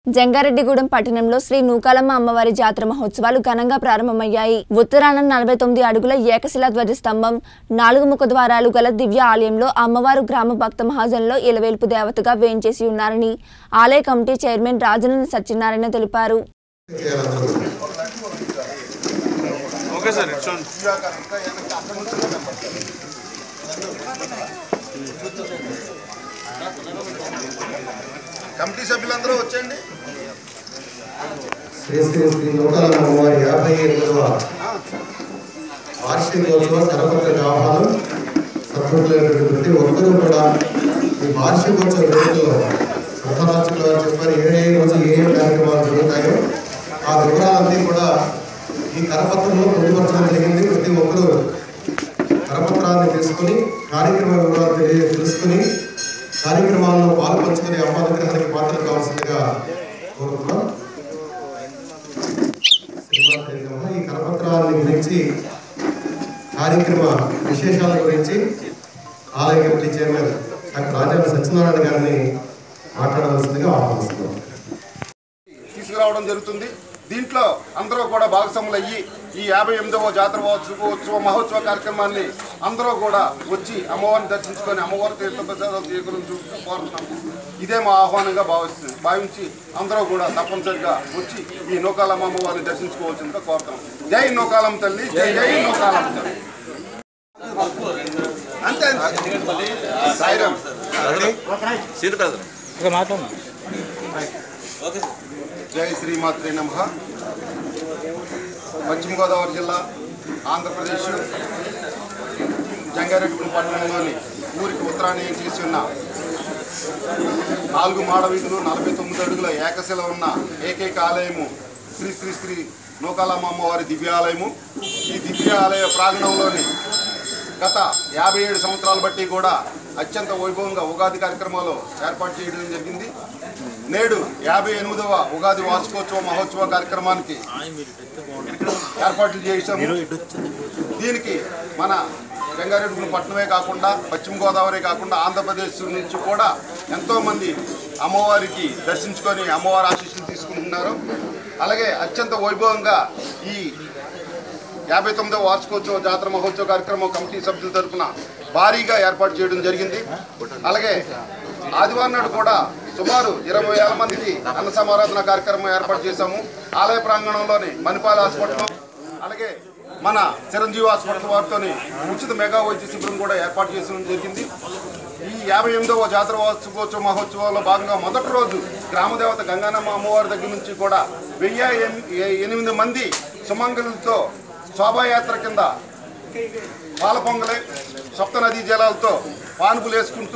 జంగారెడ్డిగూడెం పట్టణంలో శ్రీ నూకాలమ్మ అమ్మవారి జాతర మహోత్సవాలు ఘనంగా ప్రారంభమయ్యాయి ఉత్తరాన నలభై తొమ్మిది అడుగుల ఏకశిలా ధ్వజస్తంభం నాలుగు ముఖ ద్వారాలు గల దివ్య ఆలయంలో అమ్మవారు గ్రామ భక్త మహాజన్లో ఇలవేల్పు దేవతగా వేంచేసి ఉన్నారని ఆలయ కమిటీ చైర్మన్ రాజనంద సత్యనారాయణ తెలిపారు okay sir it's on committee సభ్యులందరూ వచ్చేయండి శ్రీ శ్రీ శ్రీ నూతన అమ్మవారి యాభై ఎనిమిదవ వార్షికోత్సవ కరపత్ర ఆహ్వానం సభ్యులైనటువంటి ప్రతి ఒక్కరూ కూడా ఈ వార్షికోత్సవ వేడుకలో ప్రధానార్చకులు వారు చెప్పారు ఏ ఏ రోజు ఏ ఏ కార్యక్రమాలు జరుగుతాయో ఆ వివరాలన్నీ కూడా ఈ కరపత్రంలో పొందుపరచడం జరిగింది ప్రతి ఒక్కరూ కరపత్రాన్ని తీసుకుని కార్యక్రమ వివరాలు తెలియ తెలుసుకుని కార్యక్రమాల్లో పాల్పంచుకుని అమ్మానుగ్రహానికి పాత్ర కావాల్సిందిగా కోరుతున్నాం శ్రీమాన్ ఈ కరపత్రాన్ని గురించి కార్యక్రమ విశేషాల గురించి ఆలయ committee chairman doctor Rajala Satyanarayana గారిని మాట్లాడవలసిందిగా ఆహ్వానిస్తున్నాం తీసుకురావడం జరుగుతుంది దీంట్లో అందరూ కూడా భాగస్వాములు అయ్యి ఈ యాభై ఎనిమిదవ జాతర ఉత్సవ మహోత్సవ కార్యక్రమాన్ని అందరూ కూడా వచ్చి అమ్మవారిని దర్శించుకొని అమ్మవారి తీర్థప్రసాదాలు స్వీకరించు కోరుతున్నాము ఇదే మా ఆహ్వానంగా భావిస్తుంది భావించి అందరూ కూడా తప్పనిసరిగా వచ్చి ఈ నూకాలమ్మ అమ్మవారిని దర్శించుకోవాల్సిందిగా కోరుతున్నాం జై నూకాలమ్మ తల్లి జై జై నూకాలమ్మ తల్లి అంతే అంతే సాయిరామ్ సీత బ్రదర్ జై శ్రీమాత్రే నమ పశ్చిమ గోదావరి జిల్లా ఆంధ్రప్రదేశ్ జంగారెడ్డిగూడెం పట్టణంలోని ఊరికి ఉత్తరాన్ని చేసి ఉన్న నాలుగు మాడ వీధులు నలభై తొమ్మిది అడుగుల ఏకశిల ఉన్న ఏకైక ఆలయము శ్రీ శ్రీ శ్రీ నూకాలమ్మ అమ్మవారి దివ్యాలయము ఈ దివ్యాలయ ప్రాంగణంలోని గత యాభై ఏడు సంవత్సరాలు బట్టి కూడా అత్యంత వైభవంగా ఉగాది కార్యక్రమాలు ఏర్పాటు చేయడం జరిగింది నేడు యాభై ఎనిమిదవ ఉగాది వార్షికోత్సవ మహోత్సవ కార్యక్రమానికి ఏర్పాట్లు చేశాము దీనికి మన రంగారెడ్డి పట్టణమే కాకుండా పశ్చిమ గోదావరి కాకుండా ఆంధ్రప్రదేశ్ నుంచి కూడా ఎంతోమంది అమ్మవారికి దర్శించుకొని అమ్మవారి ఆశీస్సులు తీసుకుంటున్నారు అలాగే అత్యంత వైభవంగా ఈ యాభై తొమ్మిదవ వార్షికోత్సవ జాతర మహోత్సవ కార్యక్రమం కమిటీ సభ్యుల తరఫున భారీగా ఏర్పాటు చేయడం జరిగింది అలాగే ఆదివారం నాడు కూడా సుమారు ఇరవై వేల మందికి అన్న సమారాధన కార్యక్రమం ఏర్పాటు చేశాము ఆలయ ప్రాంగణంలోని మణిపాల్ హాస్పిటల్ అలాగే మన చిరంజీవి హాస్పిటల్ వారితో ఉచిత మెగా వైద్య శిబిరం కూడా ఏర్పాటు చేయడం జరిగింది ఈ యాభై ఎనిమిదవ జాతర వార్షికోత్సవ మహోత్సవాల్లో భాగంగా మొదటి రోజు గ్రామదేవత గంగానమ్మ అమ్మవారి దగ్గర నుంచి కూడా వెయ్యి ఎన్- ఎనిమిది మంది సుమంగళులతో శోభాయాత్ర కింద పాల పొంగలి సప్త నదీ జలాలతో పానుపులు వేసుకుంటూ